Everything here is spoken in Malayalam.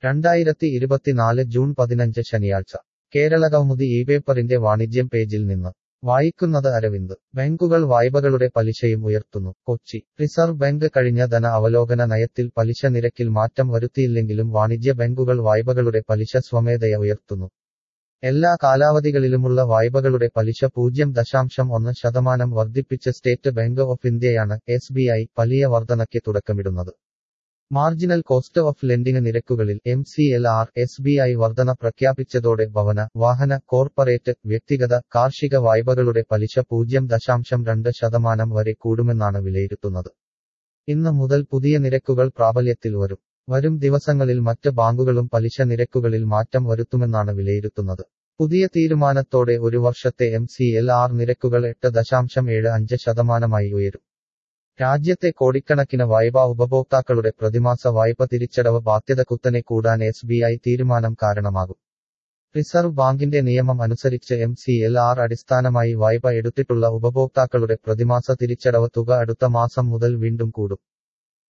രണ്ടായിരത്തി ഇരുപത്തിനാല് ജൂൺ പതിനഞ്ച് ശനിയാഴ്ച കേരളകൗമുദി ഈ പേപ്പറിന്റെ വാണിജ്യം പേജിൽ നിന്ന് വായിക്കുന്നത് അരവിന്ദ് ബാങ്കുകൾ വായ്പകളുടെ പലിശയും ഉയർത്തുന്നു കൊച്ചി റിസർവ് ബാങ്ക് കഴിഞ്ഞ ധന അവലോകന നയത്തിൽ പലിശ നിരക്കിൽ മാറ്റം വരുത്തിയില്ലെങ്കിലും വാണിജ്യ ബാങ്കുകൾ വായ്പകളുടെ പലിശ സ്വമേധയ ഉയർത്തുന്നു എല്ലാ കാലാവധികളിലുമുള്ള വായ്പകളുടെ പലിശ പൂജ്യം ദശാംശം ഒന്ന് ശതമാനം വർദ്ധിപ്പിച്ച് സ്റ്റേറ്റ് ബാങ്ക് ഓഫ് ഇന്ത്യയാണ് എസ് ബി ഐ വലിയ വർധനയ്ക്ക് തുടക്കമിടുന്നത് മാർജിനൽ കോസ്റ്റ് ഓഫ് ലെൻഡിംഗ് നിരക്കുകളിൽ M C L R S B I വർധന പ്രഖ്യാപിച്ചതോടെ ഭവന വാഹന കോർപ്പറേറ്റ് വ്യക്തിഗത കാർഷിക വായ്പകളുടെ പലിശ പൂജ്യം ദശാംശം രണ്ട് ശതമാനം വരെ കൂടുമെന്നാണ് വിലയിരുത്തുന്നത് ഇന്ന് മുതൽ പുതിയ നിരക്കുകൾ പ്രാബല്യത്തിൽ വരും വരും ദിവസങ്ങളിൽ മറ്റ് ബാങ്കുകളും പലിശ നിരക്കുകളിൽ മാറ്റം വരുത്തുമെന്നാണ് വിലയിരുത്തുന്നത് പുതിയ തീരുമാനത്തോടെ ഒരു വർഷത്തെ എം സി എൽ ആർ നിരക്കുകൾ എട്ട് ദശാംശം ഏഴ് അഞ്ച് ശതമാനമായി ഉയരും രാജ്യത്തെ കോടിക്കണക്കിന് വായ്പാ ഉപഭോക്താക്കളുടെ പ്രതിമാസ വായ്പ തിരിച്ചടവ് ബാധ്യത കുത്തനെ കൂടാൻ എസ് ബി ഐ തീരുമാനം കാരണമാകും റിസർവ് ബാങ്കിന്റെ നിയമം അനുസരിച്ച് എം സി എൽ ആർ അടിസ്ഥാനമായി വായ്പ എടുത്തിട്ടുള്ള ഉപഭോക്താക്കളുടെ പ്രതിമാസ തിരിച്ചടവ് തുക അടുത്ത മാസം മുതൽ വീണ്ടും കൂടും